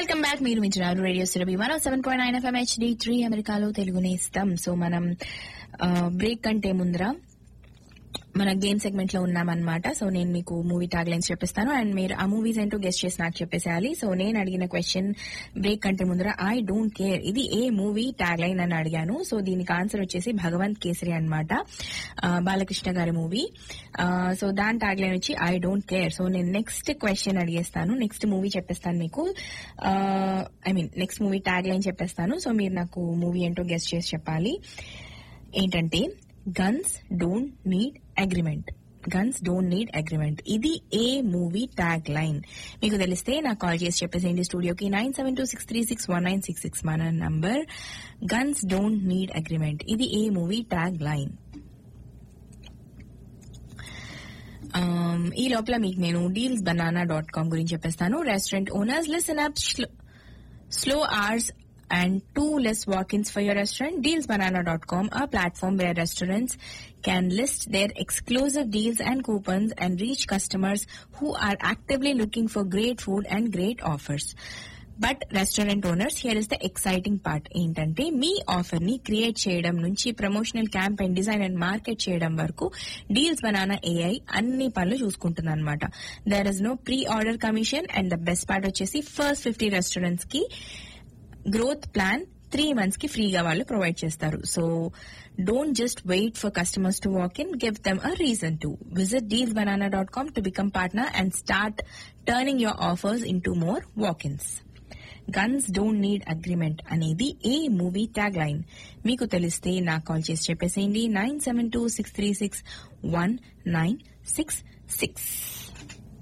Welcome back మీరు వింటున్నారు radio Surabhi one seven point nine FM HD three అమెరికాలో తెలుగునే ఇస్తాం సో మనం బ్రేక్ కంటే ముందర మన గేమ్ సెగ్మెంట్ లో ఉన్నామన్నమాట సో నేను మీకు మూవీ ట్యాగ్ లైన్స్ చెప్పిస్తాను అండ్ మీరు ఆ మూవీస్ ఏంటో గెస్ట్ చేసి నాకు చెప్పేసేయాలి సో నేను అడిగిన క్వశ్చన్ బ్రేక్ కంటే ముందర ఐ డోంట్ కేర్ ఇది ఏ మూవీ ట్యాగ్ లైన్ అని అడిగాను సో దీనికి ఆన్సర్ వచ్చేసి భగవంత్ కేసరి అనమాట బాలకృష్ణ గారి మూవీ సో దాని ట్యాగ్ లైన్ వచ్చి ఐ డోంట్ కేర్ సో నేను నెక్స్ట్ క్వశ్చన్ అడిగేస్తాను నెక్స్ట్ మూవీ చెప్పేస్తాను మీకు I mean next movie tag line చెప్పేస్తాను సో మీరు నాకు మూవీ ఏంటో గెస్ట్ చేసి చెప్పాలి ఏంటంటే guns don't need agreement guns don't need agreement ఇది ఏ మూవీ ట్యాగ్ లైన్ మీకు తెలిస్తే నాకు కాల్ చేసి చెప్పేసేయండి స్టూడియోకి nine seven two six three six one nine six six మన number guns don't need agreement ఇది ఏ మూవీ ట్యాగ్ లైన్ ఈ లోపల మీకు నేను డీల్స్ బనానా డాట్ కామ్ గురించి చెప్పేస్తాను restaurant owners listen up slow hours and two less walk-ins for your restaurant, dealsbanana.com, a platform where restaurants can list their exclusive deals and coupons and reach customers who are actively looking for great food and great offers. But restaurant owners here is the exciting part ఏంటంటే మీ offer ని create చేయడం నుంచి promotional campaign design and market చేయడం వరకు Deals Banana AI అన్ని పనులు చూసుకుంటుంది అనమాట there is no pre order commission and the best part వచ్చేసి ఫస్ట్ ఫిఫ్టీ రెస్టారెంట్స్ కి గ్రోత్ ప్లాన్ త్రీ మంత్స్ కి ఫ్రీగా వాళ్ళు ప్రొవైడ్ చేస్తారు so don't just wait for customers to walk in give them a reason to visit Deals Banana dot com to become partner and start turning your offers into more walk ins guns don't need agreement అనేది ఏ movie tag line మీకు తెలిస్తే నాకు call చేసి చెప్పేసేయండి nine seven two six three six one nine six six